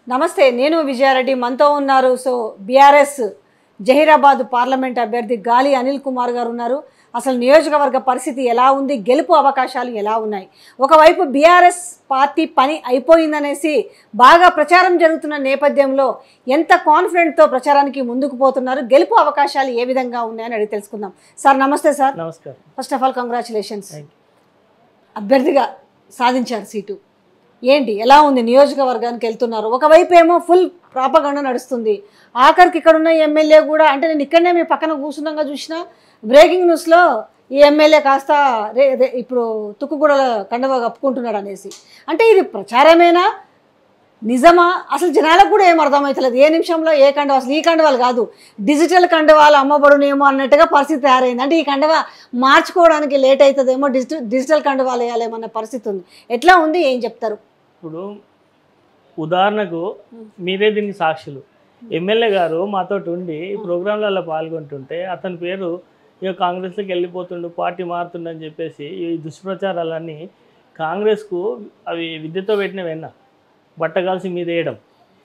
నమస్తే నేను విజయారెడ్డి మనతో ఉన్నారు సో బీఆర్ఎస్ జహీరాబాద్ పార్లమెంట్ అభ్యర్థి గాలి అనిల్ కుమార్ గారు ఉన్నారు అసలు నియోజకవర్గ పరిస్థితి ఎలా ఉంది గెలుపు అవకాశాలు ఎలా ఉన్నాయి ఒకవైపు బీఆర్ఎస్ పార్టీ పని అయిపోయిందనేసి బాగా ప్రచారం జరుగుతున్న నేపథ్యంలో ఎంత కాన్ఫిడెంట్తో ప్రచారానికి ముందుకు పోతున్నారు గెలుపు అవకాశాలు ఏ విధంగా ఉన్నాయని అడిగి తెలుసుకుందాం సార్ నమస్తే సార్ నమస్కారం first of all congratulations thank you అభ్యర్థిగా సాధించారు సీటు ఏంటి ఎలా ఉంది నియోజకవర్గానికి వెళ్తున్నారు ఒకవైపు ఏమో ఫుల్ ప్రాపగండ నడుస్తుంది ఆఖరికి ఇక్కడ ఉన్న ఎమ్మెల్యే కూడా అంటే నేను ఇక్కడనే మీ పక్కన కూర్చున్నాగా చూసిన బ్రేకింగ్ న్యూస్లో ఈ ఎమ్మెల్యే కాస్త రే రే ఇప్పుడు తుక్కుగూడల కండవ కప్పుకుంటున్నాడు అనేసి అంటే ఇది ప్రచారమేనా నిజమా అసలు జనాలకు కూడా ఏం అర్థమవుతలేదు ఏ నిమిషంలో ఏ కండవ అసలు ఈ కండవాలు కాదు డిజిటల్ కండవాలు అమ్మబడునేమో అన్నట్టుగా పరిస్థితి తయారైంది అంటే ఈ కండవ మార్చుకోవడానికి లేట్ అవుతుందేమో డిజిటల్ డిజిటల్ కండవాలు వేయాలేమన్న పరిస్థితి ఉంది ఎట్లా ఉంది ఏం చెప్తారు ఇప్పుడు ఉదాహరణకు మీరే దీనికి సాక్షులు ఎమ్మెల్యే గారు మాతో ఉండి ప్రోగ్రాంలలో పాల్గొంటుంటే అతని పేరు ఇక కాంగ్రెస్లోకి వెళ్ళిపోతుండు పార్టీ మారుతుండని చెప్పేసి ఈ దుష్ప్రచారాలన్నీ కాంగ్రెస్కు అవి విద్యతో పెట్టిన వెన్న బట్టగాల్సి మీద వేయడం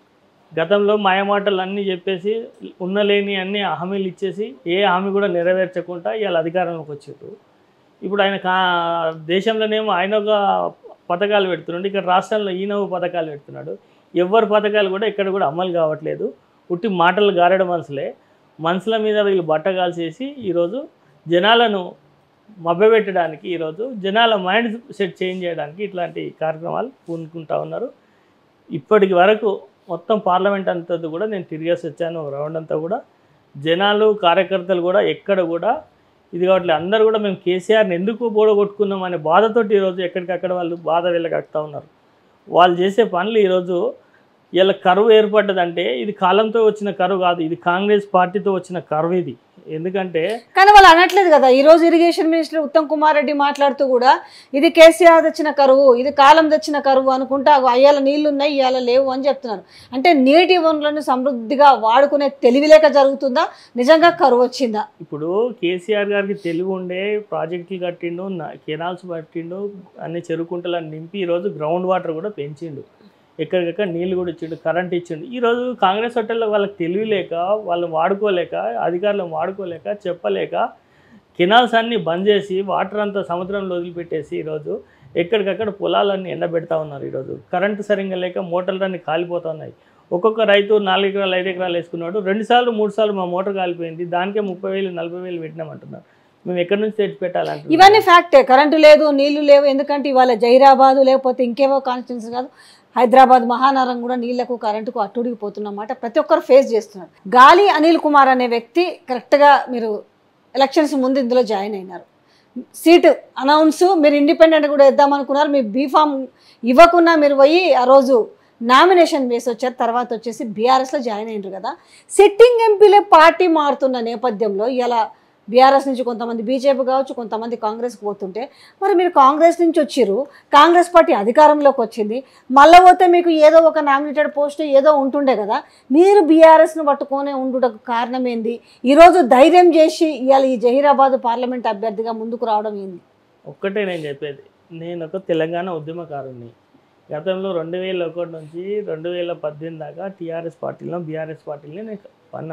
గతంలో మాయమాటలు అన్నీ చెప్పేసి ఉన్నలేని అన్ని హామీలు ఇచ్చేసి ఏ హామీ కూడా నెరవేర్చకుండా ఇవాళ అధికారంలోకి వచ్చారు ఇప్పుడు ఆయన కా దేశంలోనేమో ఆయన ఒక పథకాలు పెడుతున్నాడు ఇక్కడ రాష్ట్రంలో ఈయన ఒక పథకాలు పెడుతున్నాడు ఎవరి పథకాలు కూడా ఇక్కడ కూడా అమలు కావట్లేదు ఉట్టి మాటలు గారడం మనసులే మనసుల మీద వీళ్ళు బట్ట కాల్చేసి ఈరోజు జనాలను మభ్యపెట్టడానికి ఈరోజు జనాల మైండ్ సెట్ చేంజ్ చేయడానికి ఇట్లాంటి కార్యక్రమాలు పూనుకుంటా ఉన్నారు ఇప్పటికి వరకు మొత్తం పార్లమెంట్ అంతా కూడా నేను తిరిగేసి వచ్చాను ఒక రౌండ్ అంతా కూడా జనాలు కార్యకర్తలు కూడా ఎక్కడ కూడా ఇది కావట్లేదు అందరూ కూడా మేము కేసీఆర్ని ఎందుకు బోడగొట్టుకున్నాం అనే బాధతోటి ఈరోజు ఎక్కడికక్కడ వాళ్ళు బాధ వెళ్ళగక్తా ఉన్నారు వాళ్ళు చేసే పనులు ఈరోజు ఇలా కరువు ఏర్పడ్డదంటే ఇది కాలంతో వచ్చిన కరువు కాదు ఇది కాంగ్రెస్ పార్టీతో వచ్చిన కరువు ఇది ఎందుకంటే కానీ వాళ్ళు అనట్లేదు కదా ఈ రోజు ఇరిగేషన్ మినిస్టర్ ఉత్తమ్ కుమార్ రెడ్డి మాట్లాడుతూ కూడా ఇది కేసీఆర్ తెచ్చిన కరువు ఇది కాలం తెచ్చిన కరువు అనుకుంటా అయ్యాల నీళ్లు ఉన్నాయి ఇవాళ లేవు అని చెప్తున్నారు అంటే నీటి వనరులను సమృద్ధిగా వాడుకునే తెలివిలేక జరుగుతుందా నిజంగా కరువు వచ్చిందా ఇప్పుడు కేసీఆర్ గారికి తెలివి ఉండే ప్రాజెక్టులు కట్టిండు నా- కెనాల్స్ పట్టిండు అన్ని చెరుకుంటలను నింపి ఈరోజు గ్రౌండ్ వాటర్ కూడా పెంచిండు ఎక్కడికక్కడ నీళ్ళు కూడా ఇచ్చిండు కరెంట్ ఇచ్చిండు ఈరోజు కాంగ్రెస్ హోటల్లో వాళ్ళకి తెలివి లేక వాళ్ళు వాడుకోలేక అధికారులను వాడుకోలేక చెప్పలేక కెనాల్స్ అన్నీ బంద్ చేసి వాటర్ అంతా సముద్రంలో వదిలిపెట్టేసి ఈరోజు ఎక్కడికక్కడ పొలాలన్నీ ఎండబెడతా ఉన్నారు ఈరోజు కరెంటు సరిగ్గా లేక మోటార్లన్నీ కాలిపోతా ఉన్నాయి ఒక్కొక్క రైతు నాలుగు ఎకరాలు ఐదు ఎకరాలు వేసుకున్నాడు రెండు సార్లు మూడు సార్లు మా మోటార్ కాలిపోయింది దానికే ముప్పై వేలు నలభై వేలు పెట్టినామంటున్నారు మేము ఎక్కడి నుంచి తెచ్చి పెట్టాలంటున్నారు ఇవన్నీ ఫ్యాక్టే కరెంటు లేదు నీళ్లు లేవు ఎందుకంటే ఇవాళ జైరాబాదు లేకపోతే ఇంకేవో కాన్స్టిట్యూన్సీ కాదు హైదరాబాద్ మహానగరం కూడా నీళ్లకు కరెంటుకు అట్టుడిగిపోతున్నమాట ప్రతి ఒక్కరు ఫేస్ చేస్తున్నారు గాలి అనిల్ కుమార్ అనే వ్యక్తి కరెక్ట్గా మీరు ఎలక్షన్స్ ముందు ఇందులో జాయిన్ అయినారు సీటు అనౌన్స్ మీరు ఇండిపెండెంట్ కూడా ఇద్దాం అనుకున్నారు మీ బీఫామ్ ఇవ్వకుండా మీరు పోయి ఆ రోజు నామినేషన్ వేసి వచ్చారు తర్వాత వచ్చేసి బీఆర్ఎస్లో జాయిన్ అయినారు కదా సిట్టింగ్ ఎంపీలే పార్టీ మారుతున్న నేపథ్యంలో ఇలా బీఆర్ఎస్ నుంచి కొంతమంది బీజేపీ కావచ్చు కొంతమంది కాంగ్రెస్కి పోతుంటే మరి మీరు కాంగ్రెస్ నుంచి వచ్చిర్రు కాంగ్రెస్ పార్టీ అధికారంలోకి వచ్చింది మళ్ళీ పోతే మీకు ఏదో ఒక నామినేటెడ్ పోస్ట్ ఏదో ఉంటుండే కదా మీరు బీఆర్ఎస్ను పట్టుకొని ఉండుటకు కారణం ఏంది ఈరోజు ధైర్యం చేసి ఇవాళ ఈ జహీరాబాద్ పార్లమెంట్ అభ్యర్థిగా ముందుకు రావడం ఏంది ఒక్కటే నేను చెప్పేది నేను ఒక తెలంగాణ ఉద్యమకారుణ్ణి గతంలో రెండు వేల ఒకటి నుంచి రెండు వేల పద్దెనిమిది దాకా టీఆర్ఎస్ పార్టీలో బీఆర్ఎస్ పార్టీలో నేను పన్న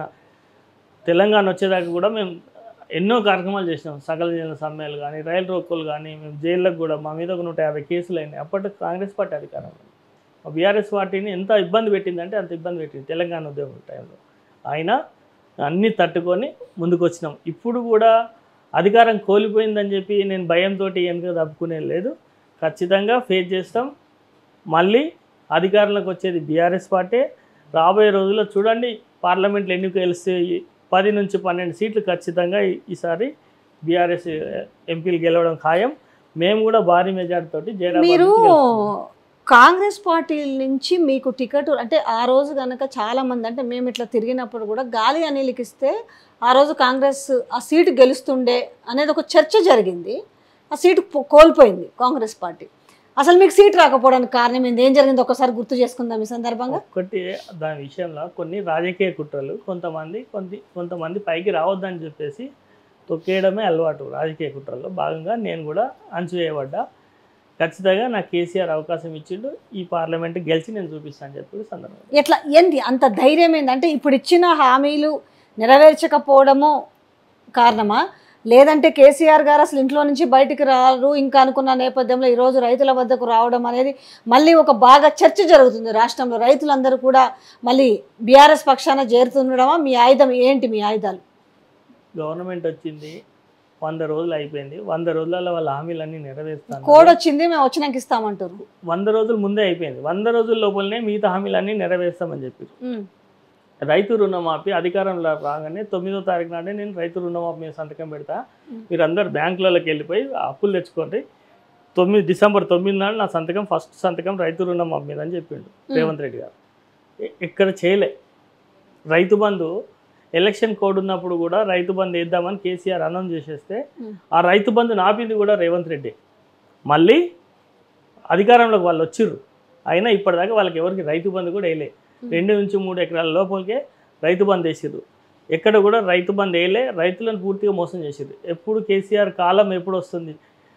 తెలంగాణ వచ్చేదాకా కూడా మేము ఎన్నో కార్యక్రమాలు చేసినాం సకల జన సమ్మెలు కానీ రైలు రోకోలు కానీ మేము జైళ్ళకు కూడా మా మీద ఒక నూట యాభై కేసులు అయినాయి అప్పటి కాంగ్రెస్ పార్టీ అధికారంలో మా బీఆర్ఎస్ పార్టీని ఎంత ఇబ్బంది పెట్టిందంటే అంత ఇబ్బంది పెట్టింది తెలంగాణ ఉద్యమం టైంలో అయినా అన్నీ తట్టుకొని ముందుకు వచ్చినాం ఇప్పుడు కూడా అధికారం కోల్పోయిందని చెప్పి నేను భయంతో వెనుక తప్పుకునేది లేదు ఖచ్చితంగా ఫేస్ చేస్తాం మళ్ళీ అధికారంలోకి వచ్చేది బీఆర్ఎస్ పార్టీ రాబోయే రోజుల్లో చూడండి పార్లమెంట్లో ఎన్నిక గెలిస్తే పది నుంచి పన్నెండు సీట్లు ఖచ్చితంగా ఈ- ఈసారి బీఆర్ఎస్ ఎంపీలు గెలవడం ఖాయం మేము కూడా భారీ మెజార్టీ తోటి జయరాబాద్ మీరు నుంచి గెలుస్తాం. కాంగ్రెస్ పార్టీ నుంచి మీకు టికెట్ అంటే ఆ రోజు కనుక చాలా మంది అంటే మేము ఇట్లా తిరిగినప్పుడు కూడా గాలి అనిల్కి ఇస్తే ఆ రోజు కాంగ్రెస్ ఆ సీటు గెలుస్తుండే అనేది ఒక చర్చ జరిగింది ఆ సీటు పో- కోల్పోయింది కాంగ్రెస్ పార్టీ అసలు మీకు సీట్ రాకపోవడానికి కారణం ఏంది ఏం జరిగింది ఒకసారి గుర్తు చేసుకుందాం ఈ సందర్భంగా ఒక్కటి దాని విషయంలో కొన్ని రాజకీయ కుట్రలు కొంతమంది కొంత కొంతమంది పైకి రావద్దని చెప్పేసి తొక్కేయడమే అలవాటు రాజకీయ కుట్రల్లో భాగంగా నేను కూడా అంచువేయబడ్డా ఖచ్చితంగా నాకు కేసీఆర్ అవకాశం ఇచ్చిండు ఈ పార్లమెంట్ గెలిచి నేను చూపిస్తాను అని చెప్పి సందర్భం ఎట్లా ఏంటి అంత ధైర్యం ఏంటంటే ఇప్పుడు ఇచ్చిన హామీలు నెరవేర్చకపోవడము కారణమా లేదంటే కేసీఆర్ గారు అసలు ఇంట్లో నుంచి బయటికి రారు ఇంకా అనుకున్న నేపథ్యంలో ఈరోజు రైతుల వద్దకు రావడం అనేది మళ్ళీ ఒక బాగా చర్చ జరుగుతుంది రాష్ట్రంలో రైతులందరూ కూడా మళ్ళీ బీఆర్ఎస్ పక్షాన చేరుతుండడమా మీ ఆయుధం ఏంటి మీ ఆయుధాలు గవర్నమెంట్ వచ్చింది వంద రోజులు అయిపోయింది వంద రోజులలో వాళ్ళ హామీలన్నీ నెరవేరుస్తాను కోడ్ వచ్చింది మేము వచ్చినాక ఇస్తామంటారు వంద రోజులు ముందే అయిపోయింది వంద రోజుల లోపలనే మిగతా హామీలన్నీ నెరవేరుస్తామని చెప్పి ఉమ్, రైతు రుణమాఫీ అధికారంలో రాగానే తొమ్మిదో తారీఖు నాడే నేను రైతు రుణమాఫీ మీద సంతకం పెడతా మ్. మీరు అందరు బ్యాంకులలోకి వెళ్ళిపోయి ఆ అప్పులు తెచ్చుకోండి తొమ్మిది డిసెంబర్ తొమ్మిది నాడు నా సంతకం ఫస్ట్ సంతకం రైతు రుణమాఫీ మీద అని చెప్పిండు రేవంత్ రెడ్డి గారు ఎ- ఇక్కడ చేయలే రైతు బంధు ఎలక్షన్ కోడ్ ఉన్నప్పుడు కూడా రైతు బంధు వేద్దామని కేసీఆర్ అనౌన్స్ చేసేస్తే మ్. ఆ రైతు బంధు నాపింది కూడా రేవంత్ రెడ్డి మళ్ళీ అధికారంలోకి వాళ్ళు వచ్చిర్రు అయినా ఇప్పటిదాకా వాళ్ళకి ఎవరికి రైతు బంధు కూడా వేయలే రెండు నుంచి మూడు ఎకరాల లోపలికే రైతు బంధు వేసిర్రు ఎక్కడ కూడా రైతు బంధు వేయలే రైతులను పూర్తిగా మోసం చేసిర్రు ఎప్పుడు కేసీఆర్ కాలం ఎప్పుడు వస్తుంది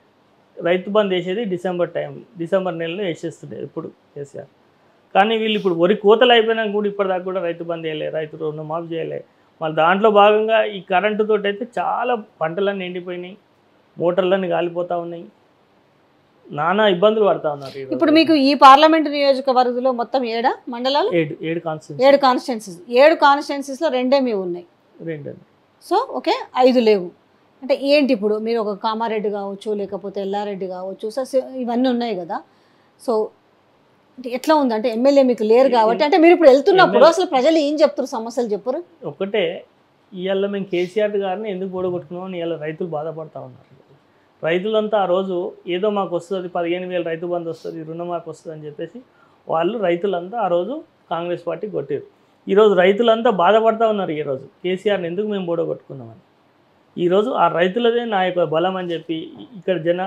రైతు బంధు వేసేది డిసెంబర్ టైం డిసెంబర్ నెలలో వేసేస్తుండే ఎప్పుడు కేసీఆర్ కానీ వీళ్ళు ఇప్పుడు వరి కోతలు అయిపోయినాక కూడా ఇప్పటిదాకా కూడా రైతు బంధు వేయలే రైతు రుణమాఫీ చేయలే మళ్ళీ దాంట్లో భాగంగా ఈ కరెంటు తోటి అయితే చాలా పంటలన్నీ ఎండిపోయినాయి మోటార్లన్నీ కాలిపోతూ ఉన్నాయి నానా ఇబ్బందులు పడతా ఉన్నారు ఈరోజు. ఇప్పుడు మీకు ఈ పార్లమెంటు నియోజకవర్గంలో మొత్తం ఏడా మండలాలు ఏడు ఏడు కాన్స్టిట్యూన్సీ ఏడు కాన్స్టిట్యున్సీస్ ఏడు కాన్స్టిట్యున్సీస్లో రెండే మీ ఉన్నాయి రెండు సో ఓకే ఐదు లేవు అంటే ఏంటి ఇప్పుడు మీరు ఒక కామారెడ్డి కావచ్చు లేకపోతే ఎల్లారెడ్డి కావచ్చు సో సి- ఇవన్నీ ఉన్నాయి కదా సో అంటే ఎట్లా ఉంది అంటే ఎమ్మెల్యే మీకు లేరు కాబట్టి అంటే మీరు ఇప్పుడు వెళ్తున్నప్పుడు ఎమ్మెల్యే- అసలు ప్రజలు ఏం చెప్తారు సమస్యలు చెప్పరు ఒకటే ఇవాళ మేము కేసీఆర్ గారిని ఎందుకు ఓడగొట్టుకున్నామని ఇవాళ రైతులు బాధపడతా ఉన్నారు రైతులంతా ఆ రోజు ఏదో మాకు వస్తుంది పదిహేను వేలు రైతు బంధు వస్తుంది రుణమాఫీ వస్తుంది అని చెప్పేసి వాళ్ళు రైతులంతా ఆ రోజు కాంగ్రెస్ పార్టీ కొట్టారు ఈరోజు రైతులంతా బాధపడతా ఉన్నారు ఈరోజు కేసీఆర్ని ఎందుకు మేము ఓడగొట్టుకున్నామని ఈరోజు ఆ రైతులదే నా యొక్క బలం అని చెప్పి ఇక్కడ జన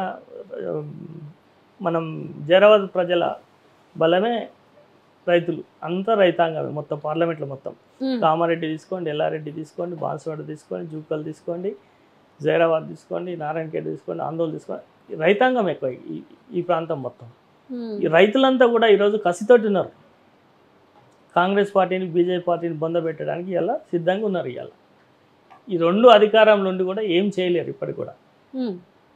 మనం జరావత్ ప్రజల బలమే రైతులు అంతా రైతాంగమే మొత్తం పార్లమెంట్లో మొత్తం కామారెడ్డి తీసుకోండి ఎల్లారెడ్డి తీసుకోండి బాన్సువాడ తీసుకోండి జూకల్ తీసుకోండి జైరాబాద్ తీసుకోండి నారాయణఖేడ్ తీసుకోండి ఆందోళన తీసుకోండి ఈ రైతాంగం ఎక్కువ ఈ ఈ ప్రాంతం మొత్తం ఉమ్. ఈ రైతులంతా కూడా ఈరోజు కసితోటి ఉన్నారు కాంగ్రెస్ పార్టీని బీజేపీ పార్టీని బొందబెట్టడానికి ఇలా సిద్ధంగా ఉన్నారు ఇవాళ ఈ రెండు అధికారంలో ఉండి కూడా ఏం చేయలేరు ఇప్పటికి కూడా ఉమ్.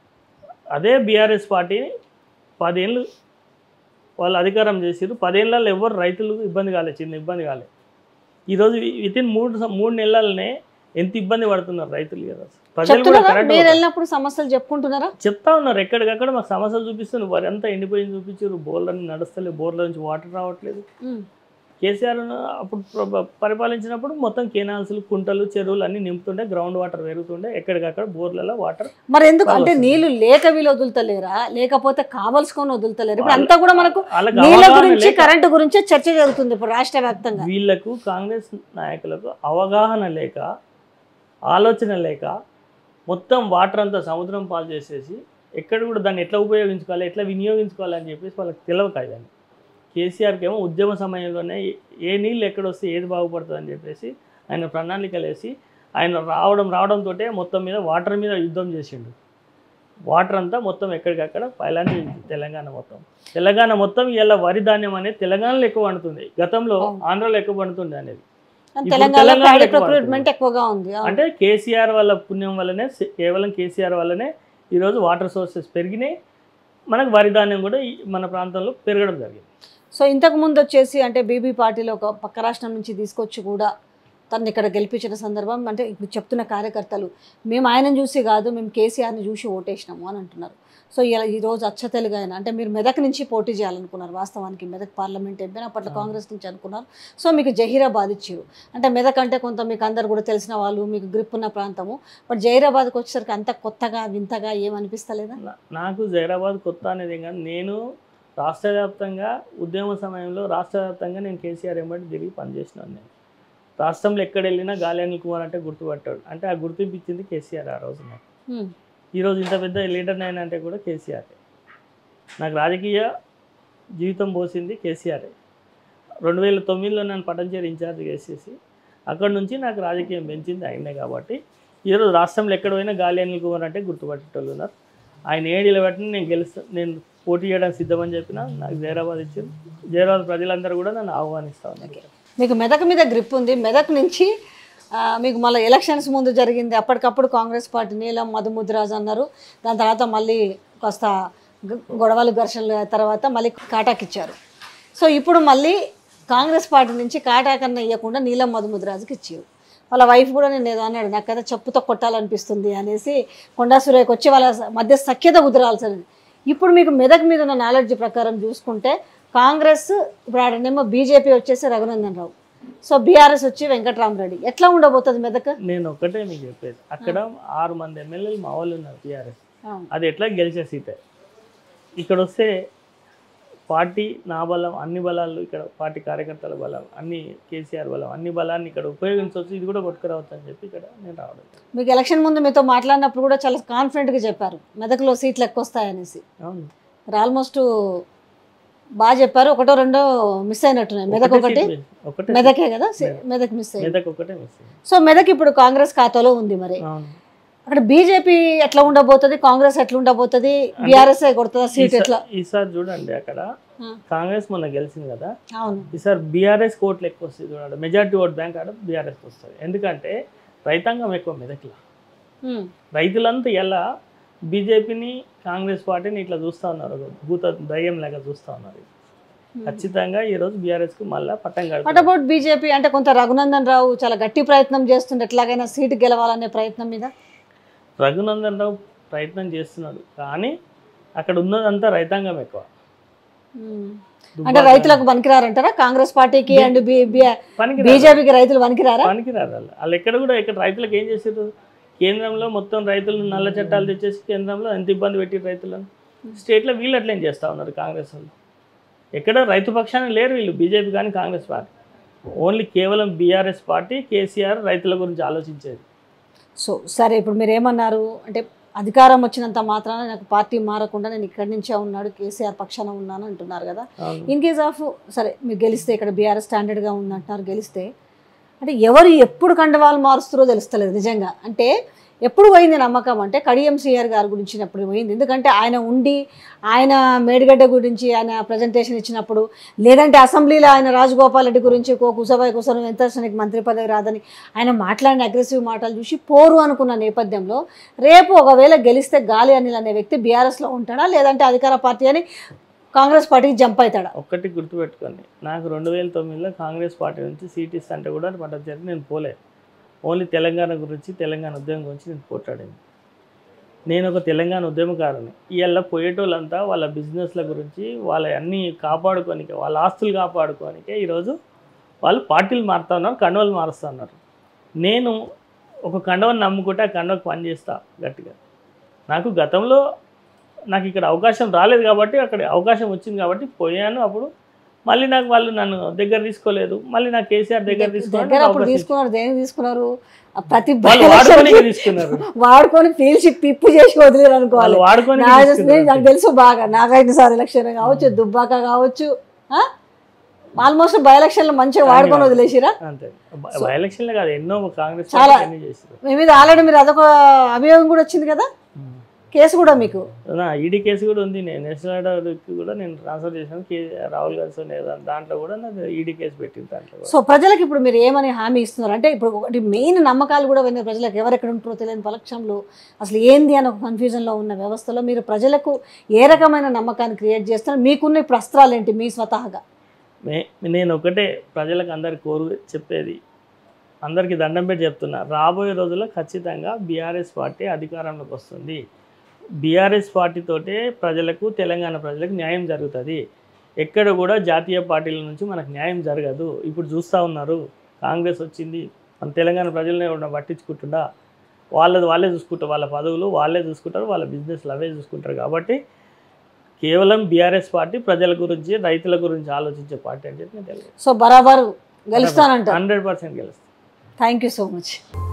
అదే బీఆర్ఎస్ పార్టీని పదేళ్ళు వాళ్ళు అధికారం చేసిరు పదేళ్ళలో ఎవరు రైతులకు ఇబ్బంది కాలేదు చిన్న ఇబ్బంది కాలేదు ఈరోజు విత్ ఇన్ మూడు సం- మూడు నెలలనే ఎంత ఇబ్బంది పడుతున్నారు రైతులు ఈరోజు ప్రజలు కూడా చెప్తున్నారా కరెంట్ మీరు వెళ్ళినప్పుడు సమస్యలు చెప్పుకుంటున్నారా చెప్తా ఉన్నారు ఎక్కడికక్కడ మాకు సమస్యలు చూపిస్తున్నారు వరి అంతా ఎండిపోయింది చూపించారు బోర్లన్నీ నడుస్తలేదు బోర్ల నుంచి వాటర్ రావట్లేదు ఉమ్. కేసీఆర్ అప్పుడు ప్ర- పరిపాలించినప్పుడు మొత్తం కెనాల్స్లు కుంటలు చెరువులు అన్నీ నింపుతుండే గ్రౌండ్ వాటర్ పెరుగుతుండే ఎక్కడికక్కడ బోర్లలో వాటర్ మరి ఎందుకు అంటే వస్తుంది. నీళ్లు లేక వీళ్ళు వదులుతలేరా లేకపోతే కావలసుకొని వదులుతలేరు ఇప్పుడు అంతా కూడా మనకు వాళ్ళకి నీళ్ళ అవగాహన గురించి లేక- కరెంటు గురించే చర్చ జరుగుతుంది ఇప్పుడు రాష్ట్ర వ్యాప్తంగా వీళ్ళకు కాంగ్రెస్ నాయకులకు అవగాహన లేక ఆలోచన లేక మొత్తం వాటర్ అంతా సముద్రం పాలు చేసేసి ఎక్కడ కూడా దాన్ని ఎట్లా ఉపయోగించుకోవాలి ఎట్లా వినియోగించుకోవాలి అని చెప్పేసి వాళ్ళకి తెలియక ఇవన్నీ కేసీఆర్కి ఏమో ఉద్యమ సమయంలోనే ఏ- ఏ నీళ్ళు ఎక్కడ వస్తే ఏది బాగుపడుతుంది అని చెప్పేసి ఆయన ప్రణాళికలు వేసి ఆయన రావడం రావడంతో మొత్తం మీద వాటర్ మీద యుద్ధం చేసిండు వాటర్ అంతా మొత్తం ఎక్కడికక్కడ పైలాంటి తెలంగాణ మొత్తం తెలంగాణ మొత్తం ఇలా వరి ధాన్యం అనేది తెలంగాణలో ఎక్కువ పండుతుంది గతంలో అవును. ఆంధ్రాలో ఎక్కువ పండుతుంది అనేది ఇప్పుడు తెలంగాణ తెలంగాణలో ప్రైవేట్ ఎక్కువ ప్రొక్యూర్మెంట్ ఎక్కువగా ఉంది అవును. అంటే కేసీఆర్ వాళ్ళ పుణ్యం వల్లనే సే- కేవలం కేసీఆర్ వల్లనే ఈరోజు వాటర్ సోర్సెస్ పెరిగినాయి మనకు వరి ధాన్యం కూడా ఈ- మన ప్రాంతంలో పెరగడం జరిగింది సో ఇంతకు ముందు వచ్చేసి అంటే బీబీ పార్టీలో ఒక పక్క రాష్ట్రం నుంచి తీసుకొచ్చి కూడా తను ఇక్కడ గెలిపించిన సందర్భం అంటే ఇప్పుడు చెప్తున్న కార్యకర్తలు మేము ఆయనను చూసి కాదు మేము కేసీఆర్ని చూసి ఓటేసినాము అని అంటున్నారు సో ఇలా ఈరోజు అచ్చ తెలుగు ఆయన అంటే మీరు మెదక్ నుంచి పోటీ చేయాలనుకున్నారు వాస్తవానికి మెదక్ పార్లమెంట్ ఎంపీ అప్పట్లో అవును. కాంగ్రెస్ నుంచి అనుకున్నారు సో మీకు జహీరాబాద్ ఇచ్చారు అంటే మెదక్ అంటే కొంత మీకు అందరు కూడా తెలిసిన వాళ్ళు మీకు గ్రిప్ ఉన్న ప్రాంతము బట్ జహీరాబాద్కి వచ్చేసరికి అంత కొత్తగా వింతగా ఏమనిపిస్తలేదా నా- నాకు జైరాబాద్ కొత్త అనేది ఏం కాదు నేను రాష్ట్ర వ్యాప్తంగా ఉద్యమ సమయంలో రాష్ట్ర వ్యాప్తంగా నేను కేసీఆర్ ఎంబడి తిరిగి పనిచేసినాను నేను రాష్ట్రంలో ఎక్కడ వెళ్ళినా గాలి అనిల్ కుమార్ అంటే గుర్తుపట్టాడు అంటే ఆ గుర్తింపు ఇచ్చింది కేసీఆర్ ఆ రోజు నాకు హ్మ్. ఈరోజు ఇంత పెద్ద లీడర్ నేను అంటే కూడా కేసీఆర్ నాకు రాజకీయ జీవితం పోసింది కేసీఆర్ రెండు వేల తొమ్మిదిలో నన్ను పటంచేరి ఇన్ఛార్జ్ చేసేసి అక్కడ నుంచి నాకు రాజకీయం పెంచింది ఆయనే కాబట్టి ఈరోజు రాష్ట్రంలో ఎక్కడ పోయినా గాలి అనిల్ కుమార్ అంటే గుర్తుపట్టేటోళ్ళు ఉన్నారు ఆయన ఏడు నిలబెట్టిన నేను గెలుస్తా నేను పోటీ చేయడానికి సిద్ధమని చెప్పిన నాకు జైరాబాద్ ఇచ్చింది జైరాబాద్ ప్రజలందరూ కూడా నన్ను ఆహ్వానిస్తా ఉన్నారు మీకు మెదక్ మీద గ్రిప్ ఉంది మెదక్ నుంచి ఆ, మీకు మళ్ళీ ఎలక్షన్స్ ముందు జరిగింది అప్పటికప్పుడు కాంగ్రెస్ పార్టీ నీలం మధుముద్రాజ్ అన్నారు దాని తర్వాత మళ్ళీ కాస్త గ- గొడవలు ఘర్షణలు తర్వాత మళ్ళీ కాటాకిచ్చారు సో ఇప్పుడు మళ్ళీ కాంగ్రెస్ పార్టీ నుంచి కాటాకన్నా ఇవ్వకుండా నీలం మధుముద్రాజుకి ఇచ్చారు వాళ్ళ వైఫ్ కూడా నేను ఏదో అన్నాడు నాకు కదా చెప్పుతో కొట్టాలనిపిస్తుంది అనేసి కొండా సురేఖ వచ్చి వాళ్ళ మధ్య సఖ్యత కుదరాల్సింది ఇప్పుడు మీకు మెదక్ మీద ఉన్న నాలెడ్జ్ ప్రకారం చూసుకుంటే కాంగ్రెస్ ఇప్పుడు ఆడనేమో బీజేపీ వచ్చేసి రఘునందన్ రావు సో బీఆర్ఎస్ వచ్చి వెంకట్రామరెడ్డి ఎట్లా ఉండబోతుంది మెదక్ నేను ఒకటే మీకు చెప్పేది అక్కడ ఆరు మంది ఎమ్మెల్యేలు మా వాళ్ళు ఉన్నారు టీఆర్ఎస్ అవును. అది ఎట్లా గెలిచే సీటే ఇక్కడ వస్తే పార్టీ నా బలం అన్ని బలాలు ఇక్కడ పార్టీ కార్యకర్తల బలం అన్ని కేసీఆర్ బలం అన్ని బలాన్ని ఇక్కడ ఉపయోగించవచ్చు ఇది కూడా కొట్టుకురావచ్చు అని చెప్పి ఇక్కడ నేను రావడం మీకు ఎలక్షన్ ముందు మీతో మాట్లాడినప్పుడు కూడా చాలా కాన్ఫిడెంట్గా చెప్పారు మెదక్లో సీట్లు ఎక్కువ వస్తాయనేసి అవును మరి ఆల్మోస్ట్ బాగా చెప్పారు ఒకటో రెండో మిస్ అయినట్టున్నాయి మెదక్ ఒకటి సీట్ మిస్. ఒకటే మెదకే కదా సి- మెదక్ మిస్ అయ్యింది మెదక్ ఒకటే మిస్ అయింది. సో మెదక్ ఇప్పుడు కాంగ్రెస్ ఖాతాలో ఉంది మరి అవును అక్కడ బీజేపీ ఎట్లా ఉండబోతుంది కాంగ్రెస్ ఎట్లా ఉండబోతుంది బీఆర్ఎస్ కొడుతుందా సీట్ ఈసా- ఎట్లా ఈసారి చూడండి అక్కడ ఆ. కాంగ్రెస్ మొన్న గెలిచింది కదా అవును ఈసారి బీఆర్ఎస్ కోట్లు ఎక్కువ వస్తుంది చూడండి మెజార్టీ ఓట్ బ్యాంక్ ఆడ బీఆర్ఎస్ వస్తుంది ఎందుకంటే రైతాంగం ఎక్కువ మెదక్లో ఉమ్. రైతులంతా ఎలా బీజేపీని కాంగ్రెస్ పార్టీని ఇట్లా చూస్తూ ఉన్నారు ఒక భూత దయ్యం లాగా చూస్తూ ఉన్నారు ఖచ్చితంగా ఈరోజు బీఆర్ఎస్కి మళ్ళీ పట్టం వాట్ కడుతుంది అబౌట్ బీజేపీ అంటే కొంత రఘునందన్ రావు చాలా గట్టి ప్రయత్నం చేస్తుండే ఎట్లాగైనా సీటు గెలవాలనే ప్రయత్నం మీద రఘునందన్ రావు ప్రయత్నం చేస్తున్నాడు కానీ అక్కడ ఉన్నదంతా రైతాంగం ఎక్కువ ఉమ్. అంటే రైతులకు పనికిరారంటారా కాంగ్రెస్ పార్టీకి అండ్ పనికి బీజేపీకి రైతులు పనికిరారా పనికిరారు వాళ్ళు వాళ్ళు ఎక్కడ కూడా ఇక్కడ రైతులకు ఏం చేసారు కేంద్రంలో మొత్తం రైతులు నల్ల చట్టాలు తెచ్చేసి కేంద్రంలో ఎంత ఇబ్బంది పెట్టి రైతులను స్టేట్లో వీళ్ళు అట్లేం చేస్తూ ఉన్నారు కాంగ్రెస్ వాళ్ళు ఎక్కడ రైతు పక్షాన లేరు వీళ్ళు బీజేపీ కానీ కాంగ్రెస్ పార్టీ ఓన్లీ కేవలం బీఆర్ఎస్ పార్టీ కేసీఆర్ రైతుల గురించి ఆలోచించేది సో సరే ఇప్పుడు మీరు ఏమన్నారు అంటే అధికారం వచ్చినంత మాత్రాన నాకు పార్టీ మారకుండా నేను ఇక్కడి నుంచే ఉన్నాడు కేసీఆర్ పక్షాన ఉన్నాను అంటున్నారు కదా అవును. ఇన్ కేస్ ఆఫ్ సరే మీరు గెలిస్తే ఇక్కడ బీఆర్ఎస్ స్టాండర్డ్గా ఉందంటున్నారు గెలిస్తే అంటే ఎవరు ఎప్పుడు కండవాలు మారుస్తారో తెలుస్తలేదు నిజంగా అంటే ఎప్పుడు పోయింది నమ్మకం అంటే కడియం సిఆర్ గారి గురించి అప్పుడు పోయింది ఎందుకంటే ఆయన ఉండి ఆయన మేడిగడ్డ గురించి ఆయన ప్రజెంటేషన్ ఇచ్చినప్పుడు లేదంటే అసెంబ్లీలో ఆయన రాజగోపాల్ రెడ్డి గురించి కో కుసబాయ్ కుసరం ఎంత నీకు మంత్రి పదవి రాదని ఆయన మాట్లాడిన అగ్రెసివ్ మాటలు చూసి పోరు అనుకున్న నేపథ్యంలో రేపు ఒకవేళ గెలిస్తే గాలి అనిల్ అనే వ్యక్తి బీఆర్ఎస్లో ఉంటాడా లేదంటే అధికార పార్టీ అని కాంగ్రెస్ పార్టీకి జంప్ అవుతాడా ఒక్కటి గుర్తుపెట్టుకోండి నాకు రెండు వేల తొమ్మిదిలో కాంగ్రెస్ పార్టీ నుంచి సీట్ ఇస్తా అంటే కూడా పడ్డ జరిగి నేను పోలే ఓన్లీ తెలంగాణ గురించి తెలంగాణ ఉద్యమం గురించి నేను పోట్లాడింది నేను ఒక తెలంగాణ ఉద్యమకారుని ఇవాళ పోయేటోళ్ళంతా వాళ్ళ బిజినెస్ల గురించి వాళ్ళ అన్నీ కాపాడుకోనికే వాళ్ళ ఆస్తులు కాపాడుకోనికే ఈరోజు వాళ్ళు పార్టీలు మారుతా ఉన్నారు కండవలు మారుస్తూ ఉన్నారు నేను ఒక కండవని నమ్ముకుంటే ఆ కండవకు పని చేస్తా గట్టిగా నాకు గతంలో నాకు ఇక్కడ అవకాశం రాలేదు కాబట్టి అక్కడ అవకాశం వచ్చింది కాబట్టి పోయాను అప్పుడు మళ్ళీ నాకు వాళ్ళు నన్ను దగ్గర తీసుకోలేదు మళ్ళీ నాకు కేసీఆర్ దగ్గర తీసుకోవాలి దగ్గర అప్పుడు తీసుకున్నారు దేనికి తీసుకున్నారు ఆ ప్రతి వాళ్ళు election వాడుకొని కి తీసుకున్నారు వాడుకొని పీల్చి పిప్పు చేసి వదిలేరు అనుకోవాలి వాళ్ళు వాడుకొని నాకు తీసుకున్నారు తెలుసు- నాకు తెలుసు బాగా నాగైన సార్ ఎలక్షన్ కావచ్చు దుబ్బాక కావచ్చు ఆల్మోస్ట్ బై ఎలక్షన్లు మంచిగా వాడుకొని వదిలేసిరా అంతే బై ఎలక్షన్లే కాదు ఎన్నో కాంగ్రెస్ చాలా. పార్టీ ఎన్ని చేస్తారు మీ మీద ఆల్రెడీ మీరు అదొక అభియోగం కూడా వచ్చింది కదా కేసు కూడా మీకు ఈడీ కేసు కూడా ఉంది నేను నేషనల్ అవార్డుకి కూడా నేను ట్రాన్స్ఫర్ చేశాను కే రాహుల్ గాంధీ సోనియా గాంధీ దాంట్లో కూడా నాకు ఈడీ కేసు పెట్టింది దాంట్లో కూడా. సో ప్రజలకు ఇప్పుడు మీరు ఏమని హామీ ఇస్తున్నారు అంటే ఇప్పుడు ఒకటి మెయిన్ నమ్మకాలు కూడా విన్న ప్రజలకు ఎవరెక్కడ ఉంటారో తెలియని పలక్షంలో అసలు ఏంది అని ఒక కన్ఫ్యూజన్లో ఉన్న వ్యవస్థలో మీరు ప్రజలకు ఏ రకమైన నమ్మకాన్ని క్రియేట్ చేస్తున్నారు మీకున్న ఇప్పుడు అస్త్రాలు ఏంటి మీ స్వతహాగా మే నేను ఒకటే ప్రజలకు అందరికి కోరు చెప్పేది అందరికీ దండం పెట్టి చెప్తున్నా రాబోయే రోజుల్లో ఖచ్చితంగా బీఆర్ఎస్ పార్టీ అధికారంలోకి వస్తుంది బీఆర్ఎస్ పార్టీతోటే ప్రజలకు తెలంగాణ ప్రజలకు న్యాయం జరుగుతుంది ఎక్కడ కూడా జాతీయ పార్టీల నుంచి మనకు న్యాయం జరగదు ఇప్పుడు చూస్తూ ఉన్నారు కాంగ్రెస్ వచ్చింది మన తెలంగాణ ప్రజలనే ఉన్న పట్టించుకుంటుండా వాళ్ళది వాళ్ళే చూసుకుంటారు వాళ్ళ పదవులు వాళ్ళే చూసుకుంటారు వాళ్ళ బిజినెస్లు అవే చూసుకుంటారు కాబట్టి కేవలం బీఆర్ఎస్ పార్టీ ప్రజల గురించి రైతుల గురించి ఆలోచించే పార్టీ అని చెప్పి నేను తెలియదు సో బరాబరు గెలుస్తానంట హండ్రెడ్ పర్సెంట్ గెలుస్తాను థ్యాంక్ యూ సో మచ్